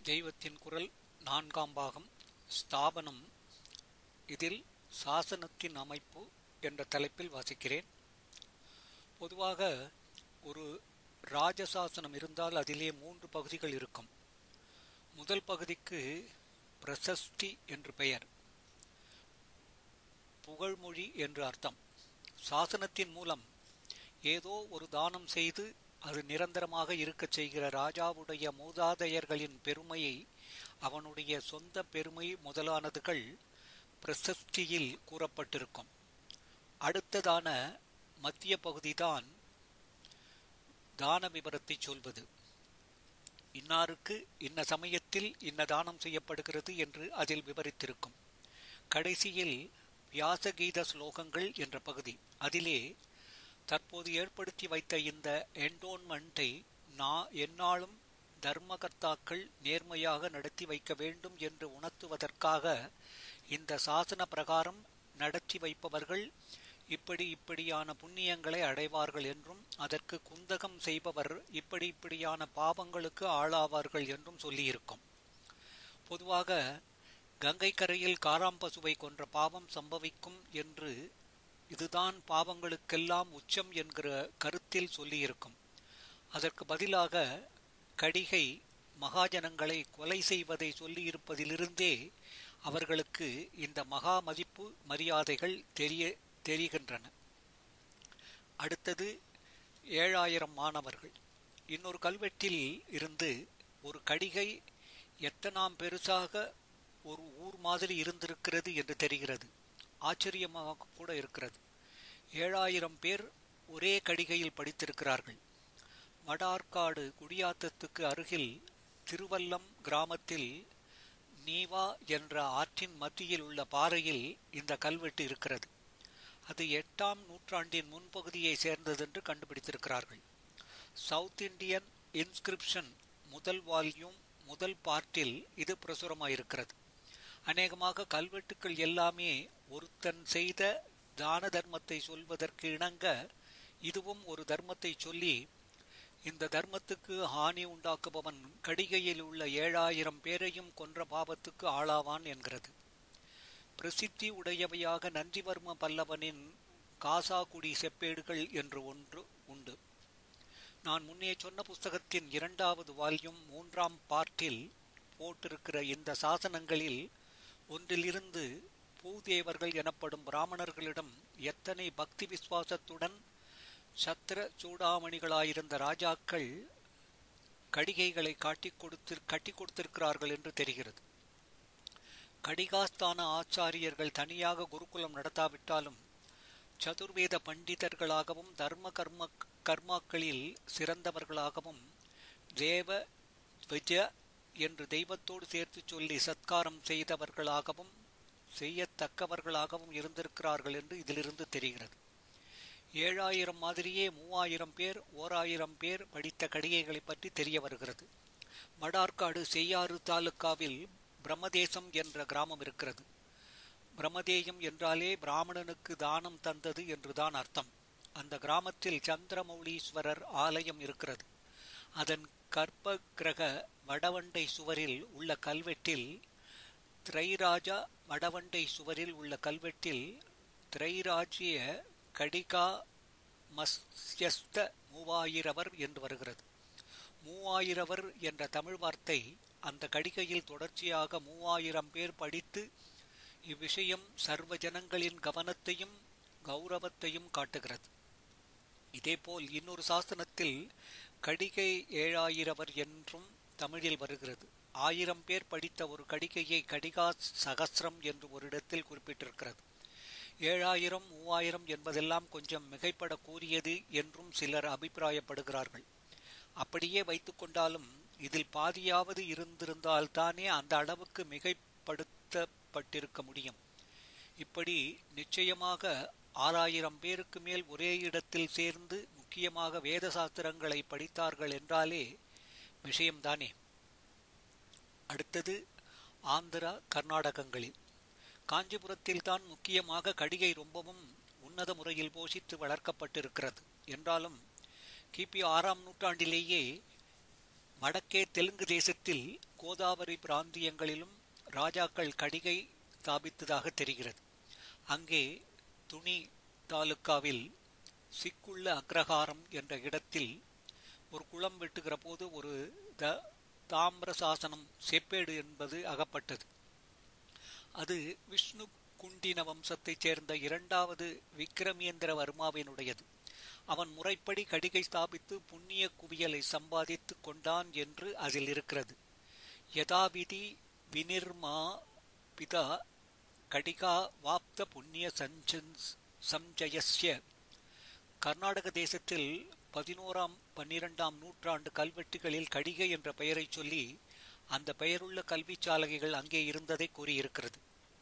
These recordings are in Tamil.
தெய்வத்தின் குரல் நான்காம் பாகம் ஸ்தாபனம் இதில் சாசனத்தின் அமைப்பு என்ற தலைப்பில் வாசிக்கிறேன் பொதுவாக ஒரு ராஜசாசனம் இருந்தால் அதிலே மூன்று பகுதிகள் இருக்கும் முதல் பகுதிக்கு பிரசஸ்தி என்று பெயர் புகழ்மொழி என்று அர்த்தம் சாசனத்தின் மூலம் ஏதோ ஒரு தானம் செய்து அது நிரந்தரமாக இருக்கச் செய்கிற ராஜாவுடைய மூதாதையர்களின் பெருமையை அவனுடைய சொந்த பெருமை முதலானதுகள் பிரசஸ்தியில் கூறப்பட்டிருக்கும் அடுத்ததான மத்திய பகுதிதான் தான விவரத்தை சொல்வது இன்னாருக்கு இன்ன சமயத்தில் இன்ன தானம் செய்யப்படுகிறது என்று அதில் விவரித்திருக்கும் கடைசியில் வியாசகீத ஸ்லோகங்கள் என்ற பகுதி அதிலே தற்போது ஏற்படுத்தி வைத்த இந்த என்டோன்மெண்ட்டை நான் எந்நாளும் தர்மகர்த்தாக்கள் நேர்மையாக நடத்தி வைக்க வேண்டும் என்று உணர்த்துவதற்காக இந்த சாசன பிரகாரம் நடத்தி வைப்பவர்கள் இப்படி இப்படியான புண்ணியங்களை அடைவார்கள் என்றும் அதற்கு குந்தகம் செய்பவர் இப்படி இப்படியான பாவங்களுக்கு ஆளாவார்கள் என்றும் சொல்லியிருக்கும் பொதுவாக கங்கை கரையில் காராம்பசுவை கொன்ற பாவம் சம்பவிக்கும் என்று இதுதான் பாவங்களுக்கெல்லாம் உச்சம் என்கிற கருத்தில் சொல்லியிருக்கும் அதற்கு பதிலாக கடிகை மகாஜனங்களை கொலை செய்வதை சொல்லியிருப்பதிலிருந்தே அவர்களுக்கு இந்த மகா மதிப்பு மரியாதைகள் தெரிய தெரிகின்றன அடுத்தது ஏழாயிரம் மாணவர்கள் இன்னொரு கல்வெட்டில் இருந்து ஒரு கடிகை எத்தனாம் பெருசாக ஒரு ஊர் மாதிரி இருந்திருக்கிறது என்று தெரிகிறது ஆச்சரியமாக கூட இருக்கிறது ஏழாயிரம் பேர் ஒரே கடிகையில் படித்திருக்கிறார்கள் வடார்காடு குடியாத்தத்துக்கு அருகில் திருவல்லம் கிராமத்தில் நீவா என்ற ஆற்றின் மத்தியில் உள்ள பாறையில் இந்த கல்வெட்டு இருக்கிறது அது எட்டாம் நூற்றாண்டின் முன்பகுதியை சேர்ந்ததென்று கண்டுபிடித்திருக்கிறார்கள் சவுத் இந்தியன் இன்ஸ்கிரிப்ஷன் முதல் வால்யூம் முதல் பார்ட்டில் இது பிரசுரமாயிருக்கிறது அநேகமாக கல்வெட்டுக்கள் எல்லாமே ஒருத்தன் செய்த தான தர்மத்தை சொல்வதற்கு இணங்க இதுவும் ஒரு தர்மத்தை சொல்லி இந்த தர்மத்துக்கு ஹானி உண்டாக்குபவன் கடிகையில் உள்ள ஏழாயிரம் பேரையும் கொன்ற பாவத்துக்கு ஆளாவான் என்கிறது பிரசித்தி உடையவையாக நந்திவர்ம பல்லவனின் காசாகுடி செப்பேடுகள் என்று ஒன்று உண்டு நான் முன்னே சொன்ன புஸ்தகத்தின் இரண்டாவது வால்யூம் மூன்றாம் பார்ட்டில் போட்டிருக்கிற இந்த சாசனங்களில் ஒன்றிலிருந்து பூதேவர்கள் எனப்படும் பிராமணர்களிடம் எத்தனை பக்தி விசுவாசத்துடன் சத்திர சூடாமணிகளாயிருந்த ராஜாக்கள் கடிகைகளை காட்டி கொடுத்து கட்டி கொடுத்திருக்கிறார்கள் என்று தெரிகிறது கடிகாஸ்தான ஆச்சாரியர்கள் தனியாக குருகுலம் நடத்தாவிட்டாலும் சதுர்வேத பண்டிதர்களாகவும் தர்ம கர்ம கர்மாக்களில் சிறந்தவர்களாகவும் தேவ விஜ என்று தெய்வத்தோடு சேர்த்து சொல்லி சத்காரம் செய்தவர்களாகவும் செய்யத்தக்கவர்களாகவும் இருந்திருக்கிறார்கள் என்று இதிலிருந்து தெரிகிறது ஏழாயிரம் மாதிரியே மூவாயிரம் பேர் ஓர் ஆயிரம் பேர் படித்த கடிகைகளை பற்றி தெரிய வருகிறது வடார்காடு செய்யாறு தாலுக்காவில் பிரம்மதேசம் என்ற கிராமம் இருக்கிறது பிரம்மதேயம் என்றாலே பிராமணனுக்கு தானம் தந்தது என்றுதான் அர்த்தம் அந்த கிராமத்தில் சந்திரமௌலீஸ்வரர் ஆலயம் இருக்கிறது அதன் கர்ப்ப கிரக வடவண்டை சுவரில் உள்ள கல்வெட்டில் திரைராஜா வடவண்டை சுவரில் உள்ள கல்வெட்டில் திரைராஜ்ய கடிகா மஸ்யஸ்த மூவாயிரவர் என்று வருகிறது மூவாயிரவர் என்ற தமிழ் வார்த்தை அந்த கடிகையில் தொடர்ச்சியாக மூவாயிரம் பேர் படித்து இவ்விஷயம் சர்வ ஜனங்களின் கவனத்தையும் கௌரவத்தையும் காட்டுகிறது இதேபோல் இன்னொரு சாசனத்தில் கடிகை ஏழாயிரவர் என்றும் தமிழில் வருகிறது ஆயிரம் பேர் படித்த ஒரு கடிகையை கடிகா சகசிரம் என்று ஒரு இடத்தில் குறிப்பிட்டிருக்கிறது ஏழாயிரம் மூவாயிரம் என்பதெல்லாம் கொஞ்சம் மிகைப்பட கூறியது என்றும் சிலர் அபிப்பிராயப்படுகிறார்கள் அப்படியே வைத்துக்கொண்டாலும் இதில் பாதியாவது இருந்திருந்தால்தானே அந்த அளவுக்கு மிகைப்படுத்தப்பட்டிருக்க முடியும் இப்படி நிச்சயமாக ஆறாயிரம் பேருக்கு மேல் ஒரே இடத்தில் சேர்ந்து முக்கியமாக வேத சாஸ்திரங்களை படித்தார்கள் என்றாலே விஷயம்தானே அடுத்தது ஆந்திரா கர்நாடகங்களில் காஞ்சிபுரத்தில் தான் முக்கியமாக கடிகை ரொம்பவும் உன்னத முறையில் போஷித்து வளர்க்கப்பட்டிருக்கிறது என்றாலும் கிபி ஆறாம் நூற்றாண்டிலேயே வடக்கே தெலுங்கு தேசத்தில் கோதாவரி பிராந்தியங்களிலும் ராஜாக்கள் கடிகை ஸ்தாபித்ததாக தெரிகிறது அங்கே துணி தாலுக்காவில் சிக்குள்ள அக்ரஹாரம் என்ற இடத்தில் ஒரு குளம் வெட்டுகிற போது ஒரு த தாமிர சாசனம் செப்பேடு என்பது அகப்பட்டது அது விஷ்ணு குண்டின வம்சத்தைச் சேர்ந்த இரண்டாவது விக்ரமேந்திர வர்மாவினுடையது அவன் முறைப்படி கடிகை ஸ்தாபித்து புண்ணிய குவியலை சம்பாதித்து கொண்டான் என்று அதில் இருக்கிறது யதாவிதி வினிர்மா பிதா கடிகா வாப்த புண்ணிய சஞ்சயஸ்ய கர்நாடக தேசத்தில் பதினோராம் பன்னிரெண்டாம் நூற்றாண்டு கல்வெட்டுகளில் கடிகை என்ற பெயரை சொல்லி அந்த பெயருள்ள கல்விச் சாலகைகள் அங்கே இருந்ததை கூறியிருக்கிறது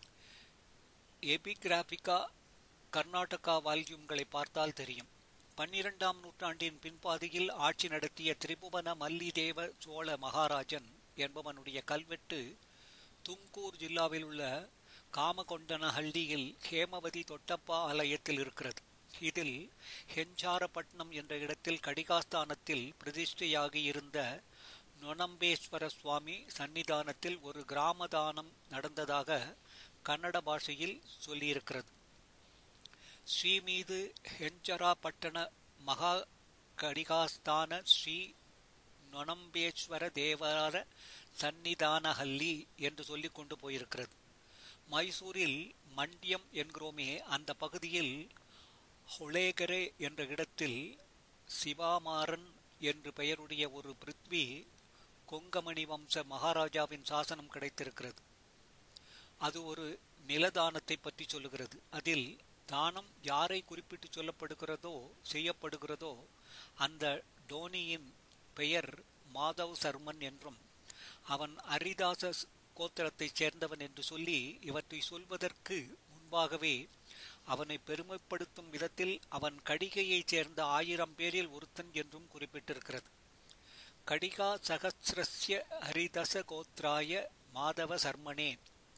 எபிகிராபிகா கர்நாடகா வால்யூம்களை பார்த்தால் தெரியும் பன்னிரெண்டாம் நூற்றாண்டின் பின்பாதியில் ஆட்சி நடத்திய திரிபுவன மல்லிதேவ சோழ மகாராஜன் என்பவனுடைய கல்வெட்டு தும்கூர் ஜில்லாவில் உள்ள காமகொண்டனஹள்ளியில் ஹேமவதி தொட்டப்பா ஆலயத்தில் இருக்கிறது இதில் ஹெஞ்சாரப்பட்டினம் என்ற இடத்தில் கடிகாஸ்தானத்தில் பிரதிஷ்டையாகி இருந்த நொனம்பேஸ்வர சுவாமி சன்னிதானத்தில் ஒரு கிராமதானம் நடந்ததாக கன்னட பாஷையில் சொல்லியிருக்கிறது ஸ்ரீ மீது ஹெஞ்சராப்பட்டண மகா கடிகாஸ்தான ஸ்ரீ நொனம்பேஸ்வர தேவார சன்னிதானஹல்லி என்று சொல்லிக் கொண்டு போயிருக்கிறது மைசூரில் மண்டியம் என்கிறோமே அந்த பகுதியில் ஹொளேகரே என்ற இடத்தில் சிவாமாரன் என்று பெயருடைய ஒரு பிருத்வி கொங்கமணி வம்ச மகாராஜாவின் சாசனம் கிடைத்திருக்கிறது அது ஒரு நிலதானத்தை பற்றி சொல்லுகிறது அதில் தானம் யாரை குறிப்பிட்டு சொல்லப்படுகிறதோ செய்யப்படுகிறதோ அந்த டோனியின் பெயர் மாதவ் சர்மன் என்றும் அவன் அரிதாச கோத்திரத்தைச் சேர்ந்தவன் என்று சொல்லி இவற்றை சொல்வதற்கு முன்பாகவே அவனை பெருமைப்படுத்தும் விதத்தில் அவன் கடிகையைச் சேர்ந்த ஆயிரம் பேரில் ஒருத்தன் என்றும் குறிப்பிட்டிருக்கிறது கடிகா சகசிரஸ்ய ஹரிதச கோத்ராய மாதவ சர்மனே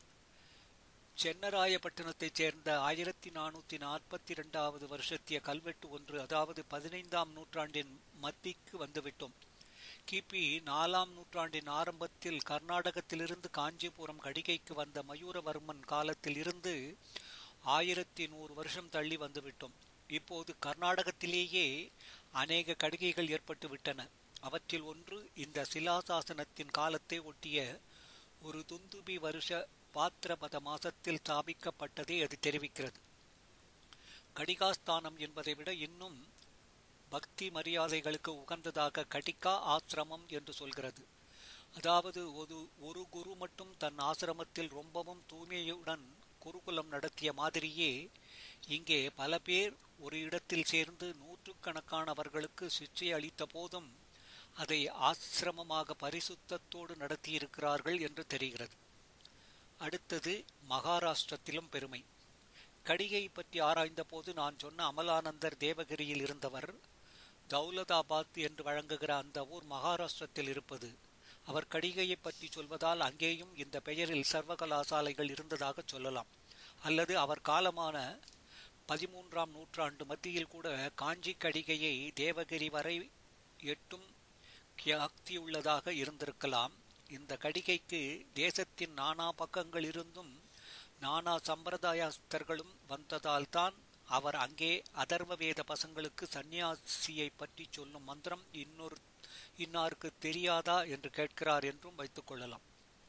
சென்னராயப்பட்டினத்தைச் சேர்ந்த ஆயிரத்தி நானூத்தி நாற்பத்தி இரண்டாவது வருஷத்திய கல்வெட்டு ஒன்று அதாவது பதினைந்தாம் நூற்றாண்டின் மத்திக்கு வந்துவிட்டோம் கிபி நாலாம் நூற்றாண்டின் ஆரம்பத்தில் கர்நாடகத்திலிருந்து காஞ்சிபுரம் கடிகைக்கு வந்த மயூரவர்மன் காலத்தில் இருந்து ஆயிரத்தி நூறு வருஷம் தள்ளி வந்துவிட்டோம் இப்போது கர்நாடகத்திலேயே அநேக கடிகைகள் ஏற்பட்டு விட்டன அவற்றில் ஒன்று இந்த சிலாசாசனத்தின் காலத்தை ஒட்டிய ஒரு துந்துபி வருஷ பாத்திரபத மாசத்தில் ஸ்தாபிக்கப்பட்டதை அது தெரிவிக்கிறது கடிகாஸ்தானம் என்பதை விட இன்னும் பக்தி மரியாதைகளுக்கு உகந்ததாக கடிகா ஆசிரமம் என்று சொல்கிறது அதாவது ஒரு ஒரு குரு மட்டும் தன் ஆசிரமத்தில் ரொம்பவும் தூய்மையுடன் குருகுலம் நடத்திய மாதிரியே இங்கே பல பேர் ஒரு இடத்தில் சேர்ந்து நூற்றுக்கணக்கானவர்களுக்கு சிக்ஷை அளித்த போதும் அதை ஆசிரமமாக பரிசுத்தத்தோடு நடத்தியிருக்கிறார்கள் என்று தெரிகிறது அடுத்தது மகாராஷ்டிரத்திலும் பெருமை கடிகை பற்றி ஆராய்ந்த போது நான் சொன்ன அமலானந்தர் தேவகிரியில் இருந்தவர் தௌலதாபாத் என்று வழங்குகிற அந்த ஊர் மகாராஷ்டிரத்தில் இருப்பது அவர் கடிகையை பற்றி சொல்வதால் அங்கேயும் இந்த பெயரில் சர்வகலாசாலைகள் இருந்ததாக சொல்லலாம் அல்லது அவர் காலமான பதிமூன்றாம் நூற்றாண்டு மத்தியில் கூட காஞ்சி கடிகையை தேவகிரி வரை எட்டும் கியாக்தியுள்ளதாக இருந்திருக்கலாம் இந்த கடிகைக்கு தேசத்தின் நானா பக்கங்களிலிருந்தும் நானா சம்பிரதாயஸ்தர்களும் வந்ததால் தான் அவர் அங்கே அதர்வ வேத பசங்களுக்கு சந்நியாசியை பற்றி சொல்லும் மந்திரம் இன்னொரு இன்னாருக்கு தெரியாதா என்று கேட்கிறார் என்றும் வைத்துக் கொள்ளலாம்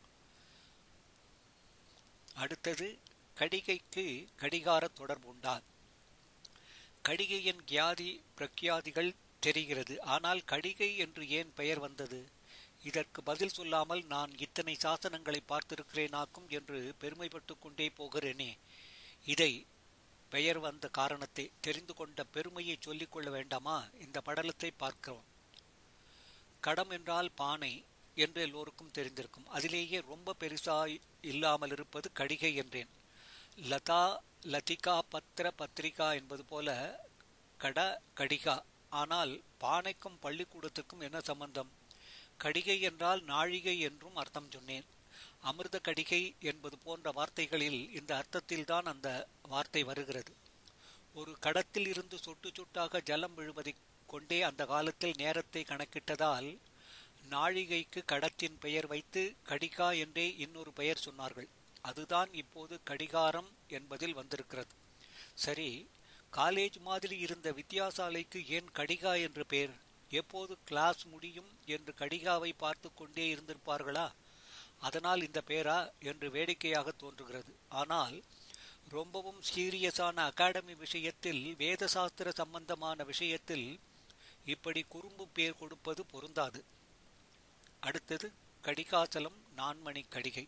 அடுத்தது கடிகைக்கு கடிகார தொடர்பு உண்டா கடிகையின் கியாதி பிரக்யாதிகள் தெரிகிறது ஆனால் கடிகை என்று ஏன் பெயர் வந்தது இதற்கு பதில் சொல்லாமல் நான் இத்தனை சாசனங்களை பார்த்திருக்கிறேனாக்கும் என்று பெருமைப்பட்டு கொண்டே போகிறேனே இதை பெயர் வந்த காரணத்தை தெரிந்து கொண்ட பெருமையை சொல்லிக் கொள்ள வேண்டாமா இந்த படலத்தை பார்க்கிறோம் கடம் என்றால் பானை என்று எல்லோருக்கும் தெரிந்திருக்கும் அதிலேயே ரொம்ப பெருசாய் இல்லாமல் இருப்பது கடிகை என்றேன் லதா லதிகா பத்திர பத்திரிகா என்பது போல கட கடிகா ஆனால் பானைக்கும் பள்ளிக்கூடத்துக்கும் என்ன சம்பந்தம் கடிகை என்றால் நாழிகை என்றும் அர்த்தம் சொன்னேன் அமிர்த கடிகை என்பது போன்ற வார்த்தைகளில் இந்த அர்த்தத்தில்தான் அந்த வார்த்தை வருகிறது ஒரு கடத்தில் இருந்து சொட்டு சொட்டாக ஜலம் விழுவதை கொண்டே அந்த காலத்தில் நேரத்தை கணக்கிட்டதால் நாழிகைக்கு கடத்தின் பெயர் வைத்து கடிகா என்றே இன்னொரு பெயர் சொன்னார்கள் அதுதான் இப்போது கடிகாரம் என்பதில் வந்திருக்கிறது சரி காலேஜ் மாதிரி இருந்த வித்யாசாலைக்கு ஏன் கடிகா என்று பெயர் எப்போது கிளாஸ் முடியும் என்று கடிகாவை பார்த்து கொண்டே இருந்திருப்பார்களா அதனால் இந்த பெயரா என்று வேடிக்கையாக தோன்றுகிறது ஆனால் ரொம்பவும் சீரியஸான அகாடமி விஷயத்தில் வேதசாஸ்திர சம்பந்தமான விஷயத்தில் இப்படி குறும்பு பேர் கொடுப்பது பொருந்தாது அடுத்தது கடிகாச்சலம் நான்மணி கடிகை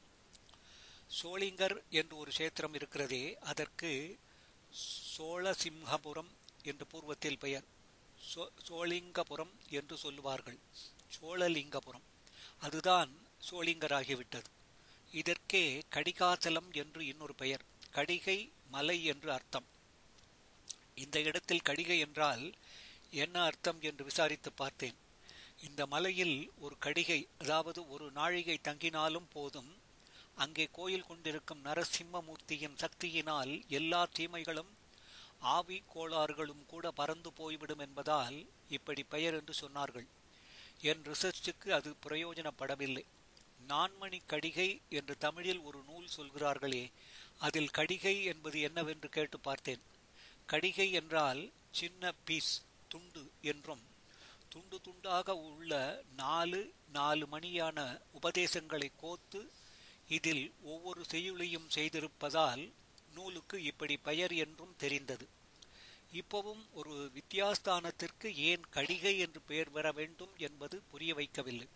சோளிங்கர் என்று ஒரு கஷேத்திரம் இருக்கிறதே அதற்கு சோழசிம்ஹபுரம் என்று பூர்வத்தில் பெயர் சோளிங்கபுரம் என்று சொல்லுவார்கள் சோழலிங்கபுரம் அதுதான் சோளிங்கராகிவிட்டது இதற்கே கடிகாச்சலம் என்று இன்னொரு பெயர் கடிகை மலை என்று அர்த்தம் இந்த இடத்தில் கடிகை என்றால் என்ன அர்த்தம் என்று விசாரித்து பார்த்தேன் இந்த மலையில் ஒரு கடிகை அதாவது ஒரு நாழிகை தங்கினாலும் போதும் அங்கே கோயில் கொண்டிருக்கும் நரசிம்மமூர்த்தியின் சக்தியினால் எல்லா தீமைகளும் ஆவி கோளாறுகளும் கூட பறந்து போய்விடும் என்பதால் இப்படி பெயர் என்று சொன்னார்கள் என் ரிசர்ச்சுக்கு அது பிரயோஜனப்படவில்லை நான்மணி கடிகை என்று தமிழில் ஒரு நூல் சொல்கிறார்களே அதில் கடிகை என்பது என்னவென்று கேட்டு பார்த்தேன் கடிகை என்றால் சின்ன பீஸ் துண்டு என்றும் துண்டு துண்டாக உள்ள நாலு நாலு மணியான உபதேசங்களை கோத்து இதில் ஒவ்வொரு செய்யுளையும் செய்திருப்பதால் நூலுக்கு இப்படி பெயர் என்றும் தெரிந்தது இப்பவும் ஒரு வித்தியாஸ்தானத்திற்கு ஏன் கடிகை என்று பெயர் பெற வேண்டும் என்பது புரிய வைக்கவில்லை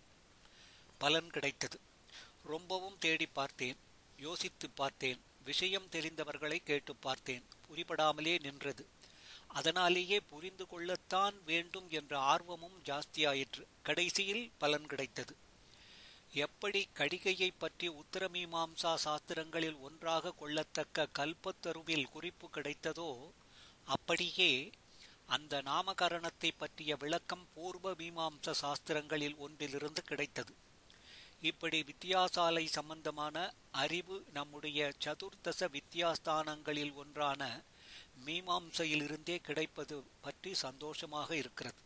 பலன் கிடைத்தது ரொம்பவும் தேடி பார்த்தேன் யோசித்து பார்த்தேன் விஷயம் தெரிந்தவர்களை கேட்டு பார்த்தேன் புரிபடாமலே நின்றது அதனாலேயே புரிந்து கொள்ளத்தான் வேண்டும் என்ற ஆர்வமும் ஜாஸ்தியாயிற்று கடைசியில் பலன் கிடைத்தது எப்படி கடிகையை பற்றி உத்தரமீமாம்சா சாஸ்திரங்களில் ஒன்றாக கொள்ளத்தக்க கல்பத்தருவில் குறிப்பு கிடைத்ததோ அப்படியே அந்த நாமகரணத்தை பற்றிய விளக்கம் பூர்வ மீமாம்ச சாஸ்திரங்களில் ஒன்றிலிருந்து கிடைத்தது இப்படி வித்தியாசாலை சம்பந்தமான அறிவு நம்முடைய சதுர்தச வித்தியாஸ்தானங்களில் ஒன்றான மீமாம்சையிலிருந்தே கிடைப்பது பற்றி சந்தோஷமாக இருக்கிறது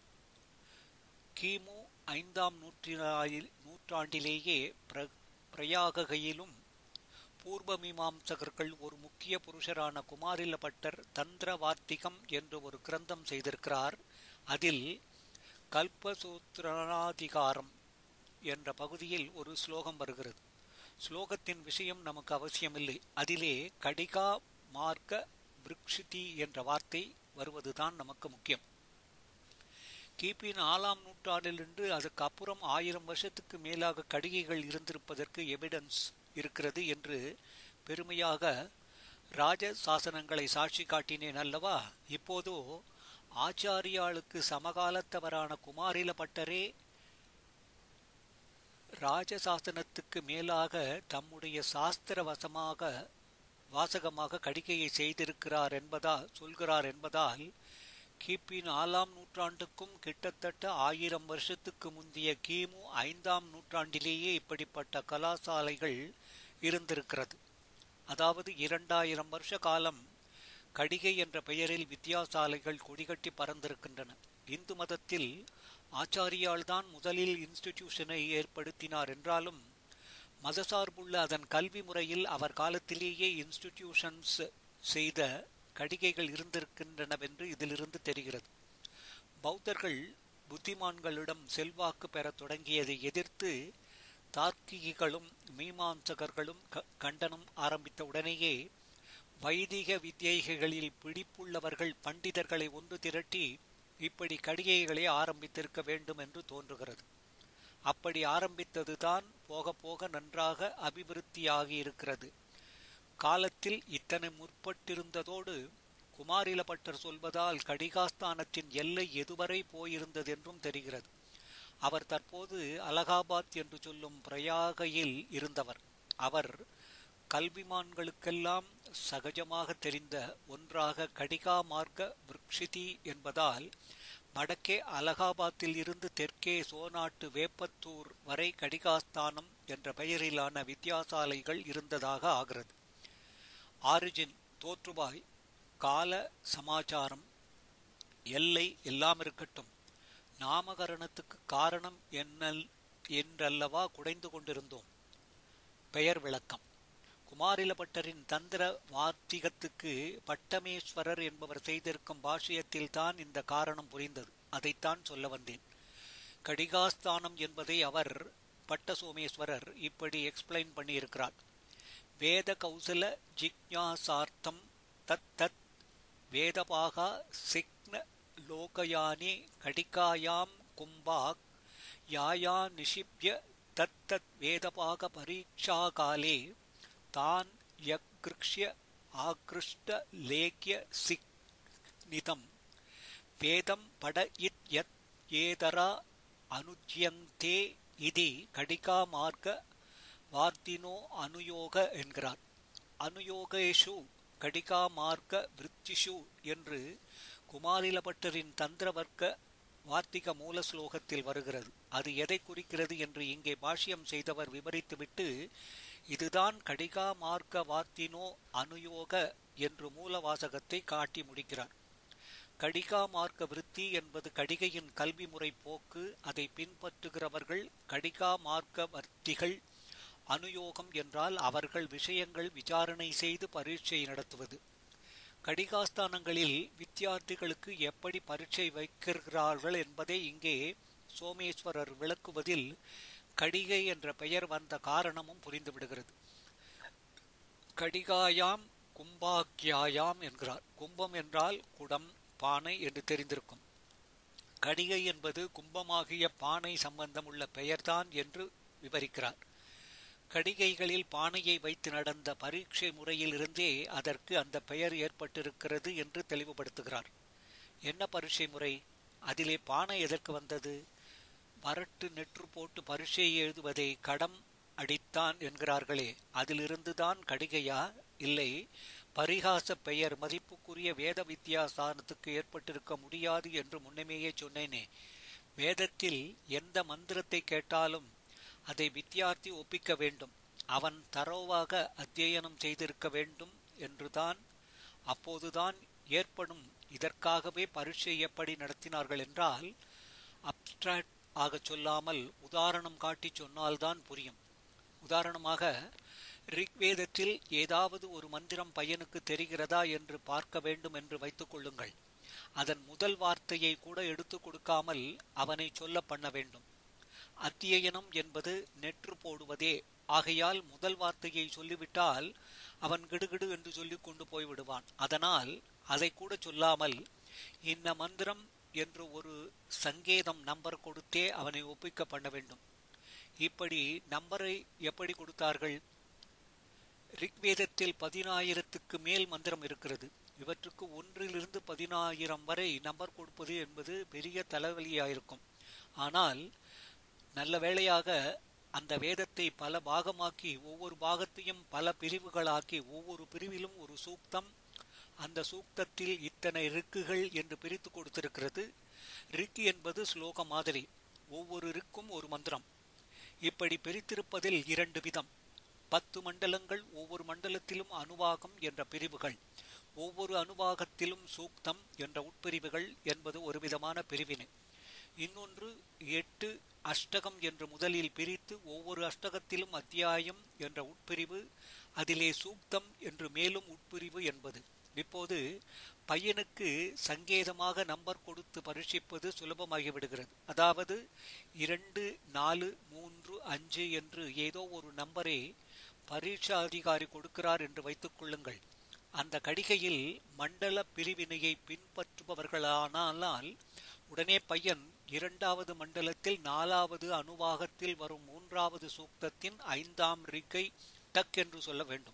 கிமு ஐந்தாம் நூற்றாண்டில் நூற்றாண்டிலேயே பிர பிரயாகையிலும் பூர்வ மீமாம்சகர்கள் ஒரு முக்கிய புருஷரான குமாரில பட்டர் தந்திர வார்த்திகம் என்று ஒரு கிரந்தம் செய்திருக்கிறார் அதில் கல்பசூத்ராதிகாரம் என்ற பகுதியில் ஒரு ஸ்லோகம் வருகிறது ஸ்லோகத்தின் விஷயம் நமக்கு அவசியமில்லை அதிலே கடிகா மார்க்க விருக்ஷிதி என்ற வார்த்தை வருவதுதான் நமக்கு முக்கியம் கிபி நாலாம் நூற்றாண்டிலிருந்து அதுக்கு அப்புறம் ஆயிரம் வருஷத்துக்கு மேலாக கடிகைகள் இருந்திருப்பதற்கு எவிடன்ஸ் இருக்கிறது என்று பெருமையாக ராஜ சாசனங்களை சாட்சி காட்டினேன் அல்லவா இப்போதோ ஆச்சாரியாளுக்கு சமகாலத்தவரான குமாரில பட்டரே ராஜசாசனத்துக்கு மேலாக தம்முடைய சாஸ்திர வசமாக வாசகமாக கடிகையை செய்திருக்கிறார் என்பதா சொல்கிறார் என்பதால் கிபி நாலாம் நூற்றாண்டுக்கும் கிட்டத்தட்ட ஆயிரம் வருஷத்துக்கு முந்தைய கிமு ஐந்தாம் நூற்றாண்டிலேயே இப்படிப்பட்ட கலாசாலைகள் இருந்திருக்கிறது அதாவது இரண்டாயிரம் வருஷ காலம் கடிகை என்ற பெயரில் வித்தியாசாலைகள் கொடிகட்டி பறந்திருக்கின்றன இந்து மதத்தில் ஆச்சாரியால் தான் முதலில் இன்ஸ்டிடியூஷனை ஏற்படுத்தினார் என்றாலும் மதசார்புள்ள அதன் கல்வி முறையில் அவர் காலத்திலேயே இன்ஸ்டிடியூஷன்ஸ் செய்த கடிகைகள் இருந்திருக்கின்றனவென்று இதிலிருந்து தெரிகிறது பௌத்தர்கள் புத்திமான்களிடம் செல்வாக்கு பெறத் தொடங்கியதை எதிர்த்து தார்க்கிகளும் மீமாம்சகர்களும் கண்டனம் ஆரம்பித்த உடனேயே வைதிக வித்தியைகளில் பிடிப்புள்ளவர்கள் பண்டிதர்களை ஒன்று திரட்டி இப்படி கடிகைகளை ஆரம்பித்திருக்க வேண்டும் என்று தோன்றுகிறது அப்படி ஆரம்பித்ததுதான் போக போக நன்றாக அபிவிருத்தியாகி இருக்கிறது காலத்தில் இத்தனை முற்பட்டிருந்ததோடு குமாரிலபட்டர் சொல்வதால் கடிகாஸ்தானத்தின் எல்லை எதுவரை போயிருந்தது என்றும் தெரிகிறது அவர் தற்போது அலகாபாத் என்று சொல்லும் பிரயாகையில் இருந்தவர் அவர் கல்விமான்களுக்கெல்லாம் சகஜமாக தெரிந்த ஒன்றாக கடிகா மார்க்க விருக்ஷிதி என்பதால் வடக்கே அலகாபாத்தில் இருந்து தெற்கே சோனாட்டு வேப்பத்தூர் வரை கடிகாஸ்தானம் என்ற பெயரிலான வித்தியாசாலைகள் இருந்ததாக ஆகிறது ஆரிஜின் தோற்றுவாய் கால சமாச்சாரம் எல்லை எல்லாம் இருக்கட்டும் நாமகரணத்துக்கு காரணம் என்னல் என்றல்லவா குடைந்து கொண்டிருந்தோம் பெயர் விளக்கம் குமாரிலபட்டரின் தந்திர வார்த்திகத்துக்கு பட்டமேஸ்வரர் என்பவர் செய்திருக்கும் பாஷ்யத்தில் தான் இந்த காரணம் புரிந்தது அதைத்தான் சொல்ல வந்தேன் கடிகாஸ்தானம் என்பதை அவர் பட்ட சோமேஸ்வரர் இப்படி எக்ஸ்பிளைன் பண்ணியிருக்கிறார் வேத கௌசல ஜிக்ஞாசார்த்தம் தத் தத் வேதபாகா சிக்ன லோகயானி கடிகாயாம் கும்பாக் யாயா நிஷிப்ய தத் தத் வேதபாக பரீட்சா காலே தான் யக்ருக்ஷ்ய ஆக்ருஷ்ட லேக்கிய சிக்னிதம் வேதம் பட இத் யத் ஏதரா அனுஜ்யந்தே இதி கடிகா மார்க்க வார்த்தினோ அனுயோக என்கிறார் அனுயோகேஷு கடிகா மார்க்க விருத்திஷு என்று குமாரிலபட்டரின் தந்திரவர்க்க வார்த்திக மூல ஸ்லோகத்தில் வருகிறது அது எதை குறிக்கிறது என்று இங்கே பாஷ்யம் செய்தவர் விவரித்துவிட்டு இதுதான் கடிகா மார்க்க வார்த்தினோ அனுயோக என்று மூல வாசகத்தை காட்டி முடிக்கிறார் கடிகா மார்க்க விருத்தி என்பது கடிகையின் கல்வி முறை போக்கு அதை பின்பற்றுகிறவர்கள் கடிகா மார்க்க வர்த்திகள் அனுயோகம் என்றால் அவர்கள் விஷயங்கள் விசாரணை செய்து பரீட்சை நடத்துவது கடிகாஸ்தானங்களில் வித்தியார்த்திகளுக்கு எப்படி பரீட்சை வைக்கிறார்கள் என்பதை இங்கே சோமேஸ்வரர் விளக்குவதில் கடிகை என்ற பெயர் வந்த காரணமும் புரிந்துவிடுகிறது கடிகாயாம் கும்பாக்கியாயாம் என்கிறார் கும்பம் என்றால் குடம் பானை என்று தெரிந்திருக்கும் கடிகை என்பது கும்பமாகிய பானை சம்பந்தம் உள்ள பெயர்தான் என்று விவரிக்கிறார் கடிகைகளில் பானையை வைத்து நடந்த பரீட்சை முறையிலிருந்தே அதற்கு அந்த பெயர் ஏற்பட்டிருக்கிறது என்று தெளிவுபடுத்துகிறார் என்ன பரீட்சை முறை அதிலே பானை எதற்கு வந்தது வரட்டு நெற்று போட்டு பரீட்சை எழுதுவதை கடம் அடித்தான் என்கிறார்களே அதிலிருந்துதான் கடிகையா இல்லை பரிகாச பெயர் மதிப்புக்குரிய வேத வித்தியாசானத்துக்கு ஏற்பட்டிருக்க முடியாது என்று முன்னமேயே சொன்னேனே வேதத்தில் எந்த மந்திரத்தை கேட்டாலும் அதை வித்தியார்த்தி ஒப்பிக்க வேண்டும் அவன் தரோவாக அத்தியனம் செய்திருக்க வேண்டும் என்றுதான் அப்போதுதான் ஏற்படும் இதற்காகவே பரீட்சை எப்படி நடத்தினார்கள் என்றால் அப்டிராக்ட் ஆக சொல்லாமல் உதாரணம் காட்டி சொன்னால்தான் புரியும் உதாரணமாக ரிக்வேதத்தில் ஏதாவது ஒரு மந்திரம் பையனுக்கு தெரிகிறதா என்று பார்க்க வேண்டும் என்று வைத்துக் கொள்ளுங்கள் அதன் முதல் வார்த்தையை கூட எடுத்து கொடுக்காமல் அவனை சொல்ல பண்ண வேண்டும் அத்தியனம் என்பது நெற்று போடுவதே ஆகையால் முதல் வார்த்தையை சொல்லிவிட்டால் அவன் கிடுகிடு என்று சொல்லிக் கொண்டு போய்விடுவான் அதனால் அதை கூட சொல்லாமல் இந்த மந்திரம் என்று ஒரு சங்கேதம் நம்பர் கொடுத்தே அவனை ஒப்பிக்க பண்ண வேண்டும் இப்படி நம்பரை எப்படி கொடுத்தார்கள் ரிக்வேதத்தில் பதினாயிரத்துக்கு மேல் மந்திரம் இருக்கிறது இவற்றுக்கு ஒன்றிலிருந்து பதினாயிரம் வரை நம்பர் கொடுப்பது என்பது பெரிய தலைவலியாயிருக்கும் ஆனால் நல்ல வேளையாக அந்த வேதத்தை பல பாகமாக்கி ஒவ்வொரு பாகத்தையும் பல பிரிவுகளாக்கி ஒவ்வொரு பிரிவிலும் ஒரு சூக்தம் அந்த சூக்தத்தில் இத்தனை ரிக்குகள் என்று பிரித்து கொடுத்திருக்கிறது ரிக்கு என்பது ஸ்லோக மாதிரி ஒவ்வொரு ரிக்கும் ஒரு மந்திரம் இப்படி பிரித்திருப்பதில் இரண்டு விதம் பத்து மண்டலங்கள் ஒவ்வொரு மண்டலத்திலும் அணுவாகம் என்ற பிரிவுகள் ஒவ்வொரு அணுவாகத்திலும் சூக்தம் என்ற உட்பிரிவுகள் என்பது ஒரு விதமான பிரிவினை இன்னொன்று எட்டு அஷ்டகம் என்று முதலில் பிரித்து ஒவ்வொரு அஷ்டகத்திலும் அத்தியாயம் என்ற உட்பிரிவு அதிலே சூக்தம் என்று மேலும் உட்பிரிவு என்பது இப்போது பையனுக்கு சங்கேதமாக நம்பர் கொடுத்து பரீட்சிப்பது சுலபமாகிவிடுகிறது அதாவது இரண்டு நாலு மூன்று அஞ்சு என்று ஏதோ ஒரு நம்பரை பரீட்சா அதிகாரி கொடுக்கிறார் என்று வைத்துக் கொள்ளுங்கள் அந்த கடிகையில் மண்டல பிரிவினையை பின்பற்றுபவர்களானால் உடனே பையன் இரண்டாவது மண்டலத்தில் நாலாவது அணுவாகத்தில் வரும் மூன்றாவது சூக்தத்தின் ஐந்தாம் ரிக்கை டக் என்று சொல்ல வேண்டும்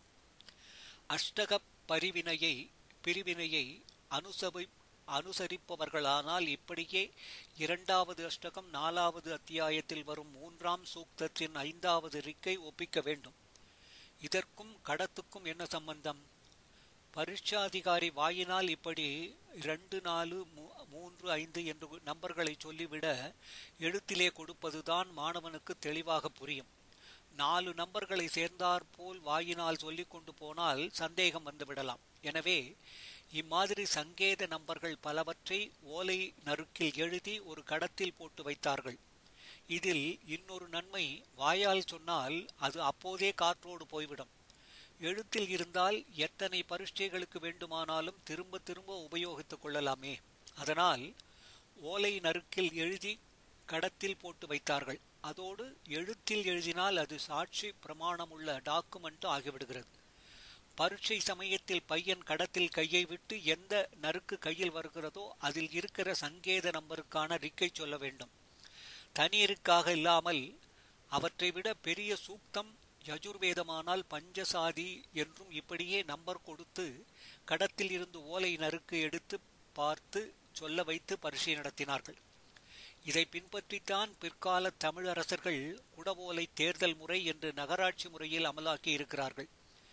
அஷ்டக பரிவினையை பிரிவினையை அனுசபை அனுசரிப்பவர்களானால் இப்படியே இரண்டாவது அஷ்டகம் நாலாவது அத்தியாயத்தில் வரும் மூன்றாம் சூக்தத்தின் ஐந்தாவது ரிக்கை ஒப்பிக்க வேண்டும் இதற்கும் கடத்துக்கும் என்ன சம்பந்தம் பரீட்சாதிகாரி வாயினால் இப்படி இரண்டு நாலு மூன்று ஐந்து என்று நம்பர்களை சொல்லிவிட எழுத்திலே கொடுப்பதுதான் மாணவனுக்கு தெளிவாக புரியும் நாலு நம்பர்களை சேர்ந்தாற்போல் வாயினால் சொல்லிக் கொண்டு போனால் சந்தேகம் வந்துவிடலாம் எனவே இம்மாதிரி சங்கேத நம்பர்கள் பலவற்றை ஓலை நறுக்கில் எழுதி ஒரு கடத்தில் போட்டு வைத்தார்கள் இதில் இன்னொரு நன்மை வாயால் சொன்னால் அது அப்போதே காற்றோடு போய்விடும் எழுத்தில் இருந்தால் எத்தனை பரீட்சைகளுக்கு வேண்டுமானாலும் திரும்ப திரும்ப உபயோகித்துக் கொள்ளலாமே அதனால் ஓலை நறுக்கில் எழுதி கடத்தில் போட்டு வைத்தார்கள் அதோடு எழுத்தில் எழுதினால் அது சாட்சி பிரமாணமுள்ள டாக்குமெண்ட் ஆகிவிடுகிறது பரீட்சை சமயத்தில் பையன் கடத்தில் கையை விட்டு எந்த நறுக்கு கையில் வருகிறதோ அதில் இருக்கிற சங்கேத நம்பருக்கான ரிக்கை சொல்ல வேண்டும் தனியருக்காக இல்லாமல் அவற்றை விட பெரிய சூக்தம் யஜுர்வேதமானால் பஞ்சசாதி என்றும் இப்படியே நம்பர் கொடுத்து கடத்தில் இருந்து ஓலை நறுக்கு எடுத்து பார்த்து சொல்ல வைத்து பரிசை நடத்தினார்கள் இதை பின்பற்றித்தான் பிற்கால தமிழரசர்கள் குடவோலை தேர்தல் முறை என்று நகராட்சி முறையில் அமலாக்கி இருக்கிறார்கள்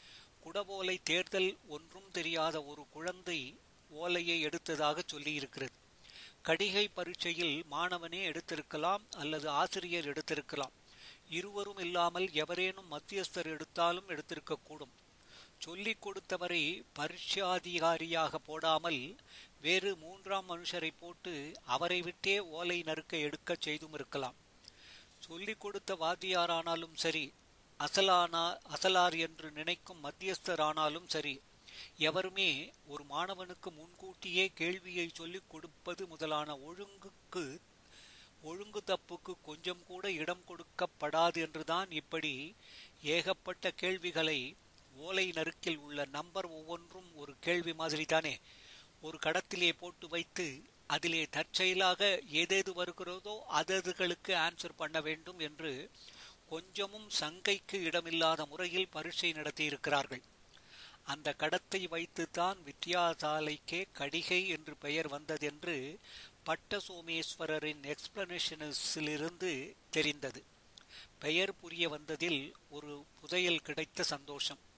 குடவோலை தேர்தல் ஒன்றும் தெரியாத ஒரு குழந்தை ஓலையை எடுத்ததாக சொல்லியிருக்கிறது கடிகை பரீட்சையில் மாணவனே எடுத்திருக்கலாம் அல்லது ஆசிரியர் எடுத்திருக்கலாம் இருவரும் இல்லாமல் எவரேனும் மத்தியஸ்தர் எடுத்தாலும் எடுத்திருக்கக்கூடும் சொல்லிக் கொடுத்தவரை பரீட்சாதிகாரியாக போடாமல் வேறு மூன்றாம் மனுஷரை போட்டு அவரை விட்டே ஓலை நறுக்க எடுக்கச் செய்தும் இருக்கலாம் சொல்லிக் கொடுத்த வாத்தியாரானாலும் சரி அசலானா அசலார் என்று நினைக்கும் மத்தியஸ்தரானாலும் சரி எவருமே ஒரு மாணவனுக்கு முன்கூட்டியே கேள்வியை சொல்லிக் கொடுப்பது முதலான ஒழுங்குக்கு ஒழுங்கு தப்புக்கு கொஞ்சம் கூட இடம் கொடுக்கப்படாது என்றுதான் இப்படி ஏகப்பட்ட கேள்விகளை ஓலை நறுக்கில் உள்ள நம்பர் ஒவ்வொன்றும் ஒரு கேள்வி மாதிரி தானே ஒரு கடத்திலே போட்டு வைத்து அதிலே தற்செயலாக ஏதேது வருகிறதோ அததுகளுக்கு ஆன்சர் பண்ண வேண்டும் என்று கொஞ்சமும் சங்கைக்கு இடமில்லாத முறையில் பரீட்சை நடத்தியிருக்கிறார்கள் அந்த கடத்தை வைத்துத்தான் வித்யாசாலைக்கே கடிகை என்று பெயர் வந்ததென்று பட்ட சோமேஸ்வரரின் எக்ஸ்பிளனேஷன்ஸிலிருந்து தெரிந்தது பெயர் புரிய வந்ததில் ஒரு புதையல் கிடைத்த சந்தோஷம்